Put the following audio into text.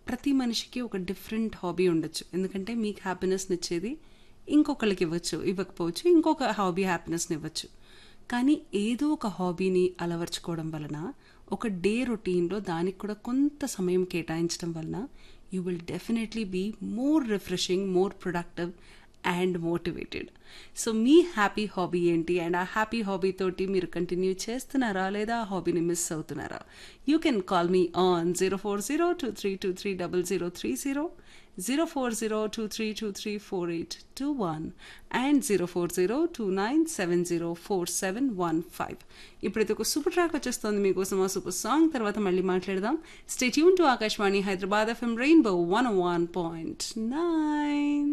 ప్రతి మనిషికి ఒక డిఫరెంట్ హాబీ ఉండొచ్చు ఎందుకంటే మీకు హ్యాపీనెస్ని ఇచ్చేది ఇంకొకరికి ఇవ్వచ్చు ఇవ్వకపోవచ్చు ఇంకొక హాబీ హ్యాపీనెస్ని ఇవ్వచ్చు కానీ ఏదో ఒక హాబీని అలవర్చుకోవడం వలన ఒక డే రొటీన్లో దానికి కూడా కొంత సమయం కేటాయించడం వలన you will definitely be more refreshing more productive and motivated so మీ హ్యాపీ హాబీ ఏంటి అండ్ ఆ హ్యాపీ హాబీ తోటి మీరు కంటిన్యూ చేస్తున్నారా లేదా ఆ హాబీని మిస్ అవుతున్నారా you can call me on zero four zero two three two three double zero three zero zero four zero two three two three four eight two one and zero four zero two nine seven zero four seven one five ఇప్పుడైతే ఒక super track వచ్చేస్తుంది మీకోసం ఆ super song తర్వాత మళ్ళీ మాట్లాడదాం stay tuned to Akashvani Hyderabad FM rainbow one one point nine